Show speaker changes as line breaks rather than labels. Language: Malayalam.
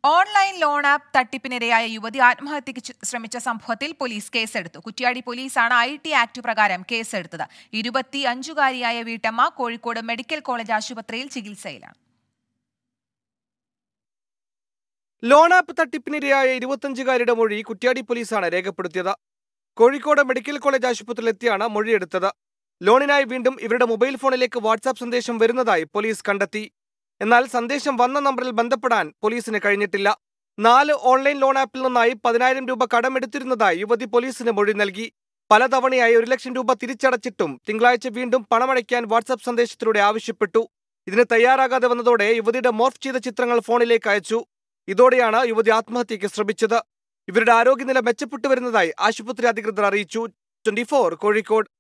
ഓൺലൈൻ ലോൺ ആപ്പ് തട്ടിപ്പിനിരയായ യുവതി ആത്മഹത്യക്ക് ചു- ശ്രമിച്ച സംഭവത്തിൽ പോലീസ് കേസെടുത്തു കുറ്റ്യാടി പോലീസാണ് ഐ ടി ആക്ട് പ്രകാരം കേസെടുത്തത് ഇരുപത്തി അഞ്ചുകാരിയായ വീട്ടമ്മ കോഴിക്കോട് മെഡിക്കൽ കോളേജ് ആശുപത്രിയിൽ ചികിത്സയിലാണ്
ലോൺ ആപ്പ് തട്ടിപ്പിനിരയായ ഇരുപത്തഞ്ചുകാരിയുടെ മൊഴി കുറ്റ്യാടി പോലീസാണ് രേഖപ്പെടുത്തിയത് കോഴിക്കോട് മെഡിക്കൽ കോളേജ് ആശുപത്രിയിലെത്തിയാണ് മൊഴിയെടുത്തത് ലോണിനായി വീണ്ടും ഇവരുടെ മൊബൈൽ ഫോണിലേക്ക് വാട്സാപ്പ് സന്ദേശം വരുന്നതായി പോലീസ് കണ്ടെത്തി എന്നാൽ സന്ദേശം വന്ന നമ്പറിൽ ബന്ധപ്പെടാൻ പോലീസിന് കഴിഞ്ഞിട്ടില്ല നാല് ഓൺലൈൻ ലോൺ ആപ്പിൽ നിന്നായി പതിനായിരം രൂപ കടമെടുത്തിരുന്നതായി യുവതി പോലീസിന് മൊഴി നൽകി പലതവണയായി ഒരു ലക്ഷം രൂപ തിരിച്ചടച്ചിട്ടും തിങ്കളാഴ്ച വീണ്ടും പണമടയ്ക്കാൻ വാട്സാപ്പ് സന്ദേശത്തിലൂടെ ആവശ്യപ്പെട്ടു ഇതിന് തയ്യാറാകാതെ വന്നതോടെ യുവതിയുടെ മോർഫ് ചെയ്ത ചിത്രങ്ങൾ ഫോണിലേക്ക് അയച്ചു ഇതോടെയാണ് യുവതി ആത്മഹത്യയ്ക്ക് ശ്രമിച്ചത് ഇവരുടെ ആരോഗ്യനില മെച്ചപ്പെട്ടു വരുന്നതായി ആശുപത്രി അധികൃതർ അറിയിച്ചു ട്വന്റി കോഴിക്കോട്